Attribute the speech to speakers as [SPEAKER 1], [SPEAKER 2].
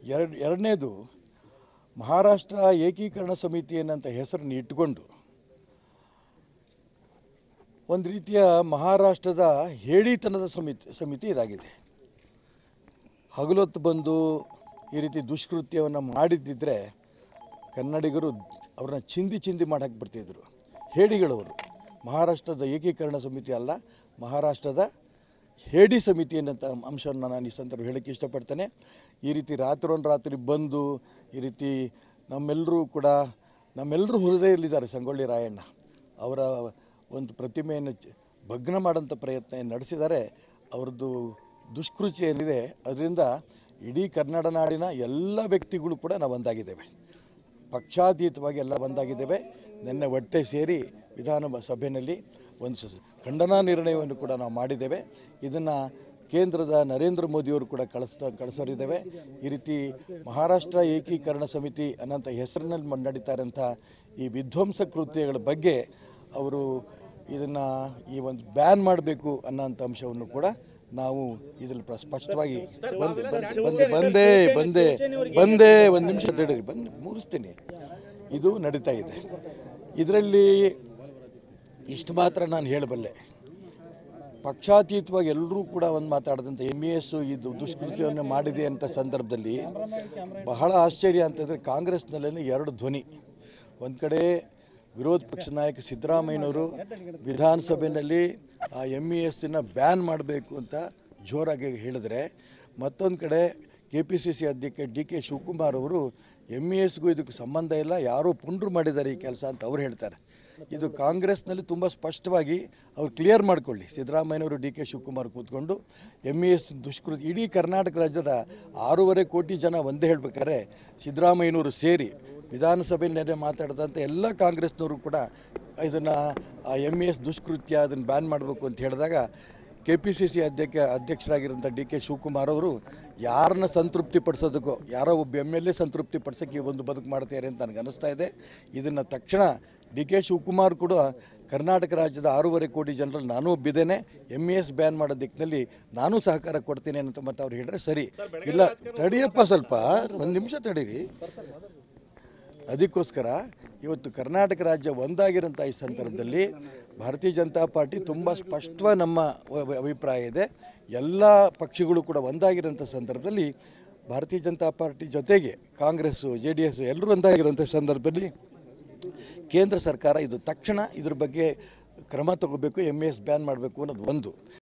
[SPEAKER 1] ಎರಡು ಎರಡನೇದು ಮಹಾರಾಷ್ಟ್ರ ಏಕೀಕರಣ ಸಮಿತಿ ಅನ್ನಂಥ ಹೆಸರನ್ನು ಇಟ್ಟುಕೊಂಡು ಒಂದು ರೀತಿಯ ಮಹಾರಾಷ್ಟ್ರದ ಹೇಡಿತನದ ಸಮಿತಿ ಸಮಿತಿ ಇದಾಗಿದೆ ಹಗಲೊತ್ತು ಬಂದು ಈ ರೀತಿ ದುಷ್ಕೃತ್ಯವನ್ನು ಮಾಡಿದ್ದಿದ್ರೆ ಕನ್ನಡಿಗರು ಅವ್ರನ್ನ ಚಿಂದಿ ಚಿಂದಿ ಮಾಡಕ್ಕೆ ಬರ್ತಿದ್ರು ಹೇಡಿಗಳವರು ಮಹಾರಾಷ್ಟ್ರದ ಏಕೀಕರಣ ಸಮಿತಿ ಅಲ್ಲ ಮಹಾರಾಷ್ಟ್ರದ ಹೇಡಿ ಸಮಿತಿ ಅನ್ನಂಥ ಅಂಶವನ್ನು ನಾನು ಈ ಸಂದರ್ಭ ಹೇಳಕ್ಕೆ ಇಷ್ಟಪಡ್ತೇನೆ ಈ ರೀತಿ ರಾತ್ರೋನ್ ರಾತ್ರಿ ಬಂದು ಈ ರೀತಿ ನಮ್ಮೆಲ್ಲರೂ ಕೂಡ ನಮ್ಮೆಲ್ಲರೂ ಹೃದಯದಲ್ಲಿದ್ದಾರೆ ಸಂಗೊಳ್ಳಿ ರಾಯಣ್ಣ ಅವರ ಒಂದು ಪ್ರತಿಮೆಯನ್ನು ಚ- ಭಗ್ನ ಮಾಡೋಂಥ ಪ್ರಯತ್ನ ಏನ್ ನಡೆಸಿದ್ದಾರೆ ಅವ್ರದ್ದು ದುಷ್ಕೃತಿ ಏನಿದೆ ಅದರಿಂದ ಇಡೀ ಕನ್ನಡ ನಾಡಿನ ಎಲ್ಲ ವ್ಯಕ್ತಿಗಳು ಕೂಡ ನಾವು ಒಂದಾಗಿದ್ದೇವೆ ಪಕ್ಷಾತೀತವಾಗಿ ಎಲ್ಲ ಒಂದಾಗಿದ್ದೇವೆ ನಿನ್ನೆ ಒಟ್ಟೆ ಸೇರಿ ವಿಧಾನ ಸಭೆಯಲ್ಲಿ ಒಂದು ಸ- ಖಂಡನಾ ನಿರ್ಣಯವನ್ನು ಕೂಡ ನಾವು ಮಾಡಿದ್ದೇವೆ ಇದನ್ನು ಕೇಂದ್ರದ ನರೇಂದ್ರ ಮೋದಿಯವರು ಕೂಡ ಕಳಿಸ್ತಾ ಕಳಿಸೋರಿದ್ದೇವೆ ಈ ರೀತಿ ಮಹಾರಾಷ್ಟ್ರ ಏಕೀಕರಣ ಸಮಿತಿ ಅನ್ನೋಂಥ ಹೆಸರಿನಲ್ಲಿ ಮ- ನಡೀತಾ ಇರೋಂಥ ಈ ವಿಧ್ವಂಸ ಕೃತ್ಯಗಳ ಬಗ್ಗೆ ಅವರು ಇದನ್ನು ಈ ಒಂದು ಬ್ಯಾನ್ ಮಾಡಬೇಕು ಅನ್ನೋಂಥ ಅಂಶವನ್ನು ಕೂಡ ನಾವು ಇದರಲ್ಲಿ ಪ್ರ- ಸ್ಪಷ್ಟವಾಗಿ ಬಂದೆ ಬಂದೆ ಬಂದೆ ಬಂದೆ ಬಂದೆ ಒಂದು ನಿಮಿಷ ತಡೀರಿ ಬಂದು ಮುಗಿಸ್ತೀನಿ ಇದು ನಡೀತಾ ಇದೆ ಇದರಲ್ಲಿ ಇಷ್ಟು ಮಾತ್ರ ನಾನು ಹೇಳಬಲ್ಲೆ ಪಕ್ಷಾತೀತವಾಗಿ ಎಲ್ಲರೂ ಕೂಡ ಒಂದು ಮಾತಾಡಿದಂಥ ಎಮ್ ಇ ಎಸ್ಸು ಇದು ದುಷ್ಕೃತ್ಯವನ್ನು ಮಾಡಿದೆ ಅಂತ ಸಂದರ್ಭದಲ್ಲಿ ಬಹಳ ಆಶ್ಚರ್ಯ ಅಂತಂದರೆ ಕಾಂಗ್ರೆಸ್ನಲ್ಲೇ ಎರಡು ಧ್ವನಿ ಒಂದು ಕಡೆ ವಿರೋಧ ಪಕ್ಷ ನಾಯಕ ಸಿದ್ದರಾಮಯ್ಯನವರು ವಿಧಾನಸಭೆಯಲ್ಲಿ ಆ ಎಮ್ ಇ ಎಸ್ಸನ್ನು ಬ್ಯಾನ್ ಮಾಡಬೇಕು ಅಂತ ಜೋರಾಗಿ ಹೇಳಿದ್ರೆ ಮತ್ತೊಂದು ಕಡೆ ಕೆ ಪಿ ಸಿ ಸಿ ಅಧ್ಯಕ್ಷ ಡಿ ಕೆ ಶಿವಕುಮಾರ್ ಅವರು ಎಮ್ ಇ ಎಸ್ಗೂ ಇದಕ್ಕೂ ಸಂಬಂಧ ಇಲ್ಲ ಯಾರೋ ಪುಂಡ್ರು ಮಾಡಿದ್ದಾರೆ ಈ ಕೆಲಸ ಅಂತ ಅವ್ರು ಹೇಳ್ತಾರೆ ಇದು ಕಾಂಗ್ರೆಸ್ನಲ್ಲಿ ತುಂಬ ಸ್ಪಷ್ಟವಾಗಿ ಅವ್ರು ಕ್ಲಿಯರ್ ಮಾಡ್ಕೊಳ್ಳಿ ಸಿದ್ದರಾಮಯ್ಯನವರು ಡಿ ಕೆ ಶಿವಕುಮಾರ್ ಕೂತ್ಕೊಂಡು ಎಮ್ ಇ ಎಸ್ ದುಷ್ಕೃತಿ ಇಡೀ ಕರ್ನಾಟಕ ರಾಜ್ಯದ ಆರೂವರೆ ಕೋಟಿ ಜನ ಒಂದೇ ಹೇಳ್ಬೇಕಾದ್ರೆ ಸಿದ್ದರಾಮಯ್ಯನವರು ಸೇರಿ ವಿಧಾನಸಭೆಯಲ್ಲಿ ಮಾತಾಡಿದಂಥ ಎಲ್ಲ ಕಾಂಗ್ರೆಸ್ನವರು ಕೂಡ ಇದನ್ನು ಎಮ್ ಇ ಎಸ್ ದುಷ್ಕೃತ್ಯ ಅದನ್ನು ಬ್ಯಾನ್ ಮಾಡಬೇಕು ಅಂತ ಹೇಳಿದಾಗ ಕೆ ಪಿ ಸಿ ಸಿ ಅಧ್ಯಕ್ಷ ಅಧ್ಯಕ್ಷರಾಗಿರೋಂಥ ಡಿ ಕೆ ಶಿವಕುಮಾರ್ ಅವರು ಯಾರನ್ನ ಸಂತೃಪ್ತಿ ಪಡಿಸೋದಕ್ಕೋ ಯಾರೋ ಒಬ್ಬ ಎಮ್ ಎಲ್ ಎ ಸಂತೃಪ್ತಿ ಪಡಿಸೋಕ್ಕೆ ಈ ಒಂದು ಬದುಕು ಮಾಡ್ತಾರೆ ಅಂತ ನನಗೆ ಅನಿಸ್ತಾ ಇದೆ ಇದನ್ನು ತಕ್ಷಣ ಡಿ ಕೆ ಶಿವಕುಮಾರ್ ಕೂಡ ಕರ್ನಾಟಕ ರಾಜ್ಯದ ಆರೂವರೆ ಕೋಟಿ ಜನರಲ್ಲಿ ನಾನು ಒಬ್ಬಿದ್ದೇನೆ ಎಮ್ ಇ ಎಸ್ ಬ್ಯಾನ್ ಮಾಡೋ ದಿಕ್ಕಿನಲ್ಲಿ ನಾನು ಸಹಕಾರ ಕೊಡ್ತೀನಿ ಅಂತ ಮತ್ತೆ ಅವ್ರು ಹೇಳಿದ್ರೆ ಸರಿ ಇಲ್ಲ ತಡಿಯಪ್ಪ ಸ್ವಲ್ಪ ಒಂದು ನಿಮಿಷ ತಡೀರಿ ಅದಕ್ಕೋಸ್ಕರ ಇವತ್ತು ಕರ್ನಾಟಕ ರಾಜ್ಯ ಒಂದಾಗಿರೋಂಥ ಈ ಸಂದರ್ಭದಲ್ಲಿ ಭಾರತೀಯ ಜನತಾ ಪಾರ್ಟಿ ತುಂಬ ಸ್ಪಷ್ಟವಾಗಿ ನಮ್ಮ ವ- ವ- ಅಭಿಪ್ರಾಯ ಇದೆ ಎಲ್ಲ ಪಕ್ಷಗಳು ಕೂಡ ಒಂದಾಗಿರೋಂಥ ಸಂದರ್ಭದಲ್ಲಿ ಭಾರತೀಯ ಜನತಾ ಪಾರ್ಟಿ ಜೊತೆಗೆ ಕಾಂಗ್ರೆಸ್ಸು ಜೆ ಡಿ ಎಸ್ ಎಲ್ಲರೂ ಒಂದಾಗಿರೋಂಥ ಸಂದರ್ಭದಲ್ಲಿ ಕೇಂದ್ರ ಸರ್ಕಾರ ಇದು ತಕ್ಷಣ ಇದ್ರ ಬಗ್ಗೆ ಕ್ರಮ ತಗೋಬೇಕು ಎಮ್ ಎಸ್ ಬ್ಯಾನ್ ಮಾಡಬೇಕು ಅನ್ನೋದು ಒಂದು